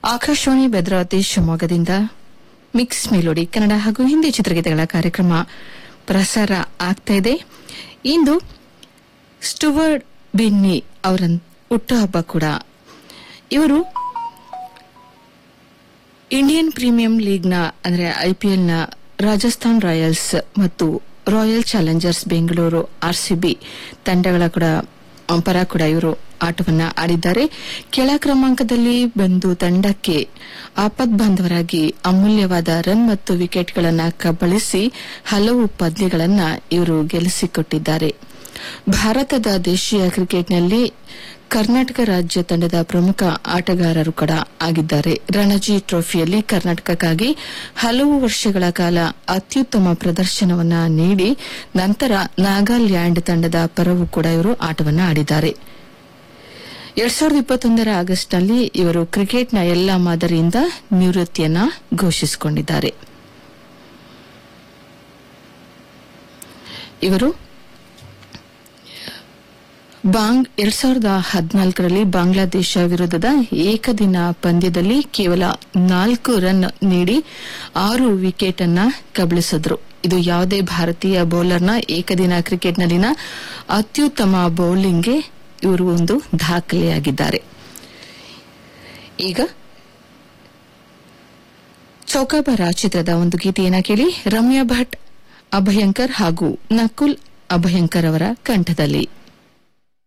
ಆಕಾಶವಾಣಿ ಭದ್ರಾವತಿ ಶಿವಮೊಗ್ಗದಿಂದ mix melody Kannada ಹಾಗೂ ಹಿಂದಿ ಚಿತ್ರಗೀತೆಗಳ ಕಾರ್ಯಕ್ರಮ ಪ್ರಸಾರ ಆಗ್ತಾ ಇದೆ ಇಂದು ಸ್ಟುವರ್ಡ್ ಬಿನ್ನಿ ಅವರ ಹುಟ್ಟುಹಬ್ಬ ಕೂಡ ಇವರು ಇಂಡಿಯನ್ ಪ್ರೀಮಿಯಂ ಲೀಗ್ನ ಅಂದರೆ ಐಪಿಎಲ್ನ ರಾಜಸ್ಥಾನ್ ರಾಯಲ್ಸ್ ಮತ್ತು ರಾಯಲ್ ಚಾಲೆಂಜರ್ಸ್ ಬೆಂಗಳೂರು ಆರ್ಸಿಬಿ ತಂಡಗಳ ಕೂಡ ಪರ ಕೂಡ ಇವರು ಆಟವನ್ನ ಆಡಿದ್ದಾರೆ ಕೆಳ ಕ್ರಮಾಂಕದಲ್ಲಿ ಬಂದು ತಂಡಕ್ಕೆ ಆಪದ್ಬಾಂಧವರಾಗಿ ಅಮೂಲ್ಯವಾದ ರನ್ ಮತ್ತು ವಿಕೆಟ್ಗಳನ್ನು ಕಬಳಿಸಿ ಹಲವು ಪಂದ್ಯಗಳನ್ನ ಇವರು ಗೆಲ್ಲಿಸಿಕೊಟ್ಟಿದ್ದಾರೆ ಭಾರತದ ದೇಶೀಯ ಕ್ರಿಕೆಟ್ನಲ್ಲಿ ಕರ್ನಾಟಕ ರಾಜ್ಯ ತಂಡದ ಪ್ರಮುಖ ಆಟಗಾರರು ಕೂಡ ಆಗಿದ್ದಾರೆ ರಣಜಿ ಟ್ರೋಫಿಯಲ್ಲಿ ಕರ್ನಾಟಕಕ್ಕಾಗಿ ಹಲವು ವರ್ಷಗಳ ಕಾಲ ಅತ್ಯುತ್ತಮ ಪ್ರದರ್ಶನವನ್ನ ನೀಡಿ ನಂತರ ನಾಗಾಲ್ಯಾಂಡ್ ತಂಡದ ಪರವೂ ಕೂಡ ಇವರು ಆಟವನ್ನು ಆಡಿದ್ದಾರೆ ಎರಡ್ ಸಾವಿರದ ಇಪ್ಪತ್ತೊಂದರ ಆಗಸ್ಟ್ನಲ್ಲಿ ಇವರು ಕ್ರಿಕೆಟ್ನ ಎಲ್ಲಾ ಮಾದರಿಯಿಂದ ನಿವೃತ್ತಿಯನ್ನ ಘೋಷಿಸಿಕೊಂಡಿದ್ದಾರೆ ಇವರು ಬಾಂಗ್ ಎರಡ್ ಸಾವಿರದ ಹದಿನಾಲ್ಕರಲ್ಲಿ ಬಾಂಗ್ಲಾದೇಶ ವಿರುದ್ಧದ ಏಕದಿನ ಪಂದ್ಯದಲ್ಲಿ ಕೇವಲ ನಾಲ್ಕು ರನ್ ನೀಡಿ ಆರು ವಿಕೆಟ್ ಅನ್ನ ಕಬಳಿಸಿದ್ರು ಇದು ಯಾವುದೇ ಭಾರತೀಯ ಬೌಲರ್ನ ಏಕದಿನ ಕ್ರಿಕೆಟ್ನಲ್ಲಿನ ಅತ್ಯುತ್ತಮ ಬೌಲಿಂಗ್ಗೆ ಇವರು ಒಂದು ದಾಖಲೆಯಾಗಿದ್ದಾರೆ ಈಗ ಚೌಕಾಬಾರ ಚಿತ್ರದ ಒಂದು ಗೀತೆಯನ್ನ ಕೇಳಿ ರಮ್ಯಾ ಭಟ್ ಅಭಯಂಕರ್ ಹಾಗೂ ನಕುಲ್ ಅಭಯಂಕರ್ ಅವರ ಕಂಠದಲ್ಲಿ